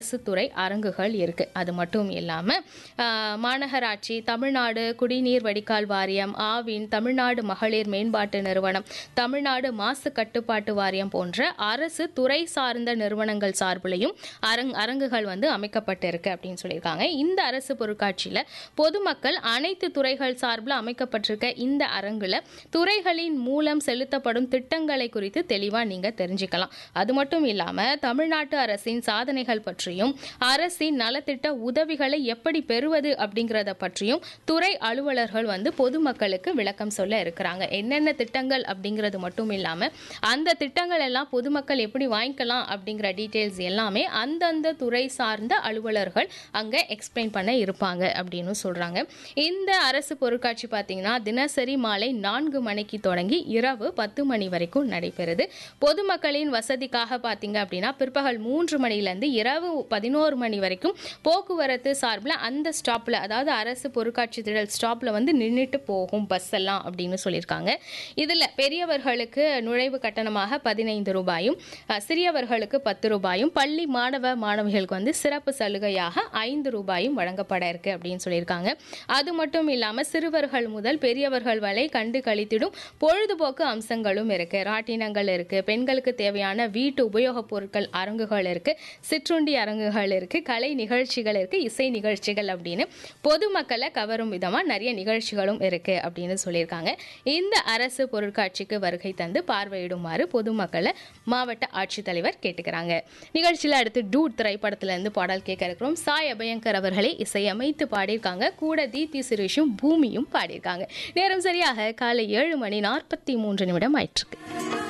அரசு துறை அரங்குகள் இருக்கு அது மட்டும் இல்லாமல் மாநகராட்சி தமிழ்நாடு குடிநீர் வடிகால் வாரியம் ஆவின் தமிழ்நாடு மகளிர் மேம்பாட்டு நிறுவனம் தமிழ்நாடு மாசு கட்டுப்பாட்டு வாரியம் போன்ற அரசு துறை சார்ந்த நிறுவனங்கள் சார்பிலையும் அரங் அரங்குகள் வந்து அமைக்கப்பட்டிருக்கு அப்படின்னு சொல்லியிருக்காங்க இந்த அரசு பொருட்காட்சியில் பொதுமக்கள் அனைத்து துறைகள் சார்பில் அமைக்கப்பட்டிருக்க இந்த அரங்குல துறைகளின் மூலம் செலுத்தப்படும் திட்டங்களை குறித்து தெளிவாக நீங்கள் தெரிஞ்சுக்கலாம் அது மட்டும் இல்லாமல் தமிழ்நாட்டு அரசின் சாதனைகள் பற்றியும் அரசின் நலத்திட்ட உதவிகளை எப்படி பெறுவது அப்படிங்கிறத பற்றியும் துறை அலுவலர்கள் வந்து பொதுமக்களுக்கு விளக்கம் சொல்ல இருக்கிறாங்க என்னென்ன திட்டங்கள் அப்படிங்கிறது மட்டும் இல்லாமல் அந்த திட்டங்கள் எல்லாம் பொதுமக்கள் எப்படி வாங்கிக்கலாம் அப்படிங்கிற டீட்டெயில்ஸ் எல்லாமே அந்தந்த துறை சார்ந்த அலுவலர்கள் அங்கே எக்ஸ்பிளைன் பண்ண இருப்பாங்க அப்படின்னு சொல்கிறாங்க இந்த அரசு பொருட்காட்சி பார்த்தீங்கன்னா தினசரி மாலை நான்கு மணிக்கு தொடங்கி இரவு பத்து மணி வரைக்கும் நடைபெறுது பொதுமக்களின் வசதிக்காக பார்த்தீங்க அப்படின்னா பிற்பகல் மூன்று மணிலேருந்து இரவு பதினோரு மணி வரைக்கும் போக்குவரத்து சார்பில் அந்த ஸ்டாப்பில் அதாவது அரசு பொருட்காட்சி திடல் ஸ்டாப்பில் வந்து நின்றுட்டு போகும் பஸ் எல்லாம் அப்படின்னு சொல்லியிருக்காங்க இதில் பெரியவர்களுக்கு நுழைவு கட்டணமாக பதினைந்து ரூபாயும் அஹ், சிறியவர்களுக்கு பத்து ரூபாயும் பள்ளி மாணவ மாணவிகளுக்கு வந்து சிறப்பு சலுகையாக ஐந்து ரூபாயும் வழங்கப்பட இருக்கு அப்படின்னு சொல்லியிருக்காங்க அது மட்டும் இல்லாமல் சிறுவர்கள் முதல் பெரியவர்கள் வரை கண்டு கழித்திடும் பொழுதுபோக்கு அம்சங்களும் இருக்கு ராட்டினங்கள் இருக்கு பெண்களுக்கு தேவையான வீட்டு உபயோகப் பொருட்கள் அரங்குகள் இருக்கு சிற்றுண்டி அரங்குகள் இருக்கு கலை நிகழ்ச்சிகள் இருக்கு இசை நிகழ்ச்சிகள் அப்படின்னு பொதுமக்களை கவரும் விதமா நிறைய நிகழ்ச்சிகளும் இருக்கு அப்படின்னு சொல்லியிருக்காங்க இந்த அரசு பொருட்காட்சிக்கு வருகை தந்து பார்வையிடுமாறு பொதுமக்களை மாவட்ட ஆட்சித்தலைவர் கேட்டுக்கிறாங்க நிகழ்ச்சியில் அடுத்து டூட் திரைப்படத்துல இருந்து பாடல் கேட்க இருக்கிறோம் சாய் அபயங்கர் அவர்களே இசையமைத்து பாடியிருக்காங்க கூட தீப்தி சுரேஷும் பூமியும் பாடியிருக்காங்க நேரம் சரியாக காலை ஏழு மணி நாற்பத்தி மூன்று நிமிடம் ஆயிட்டிருக்கு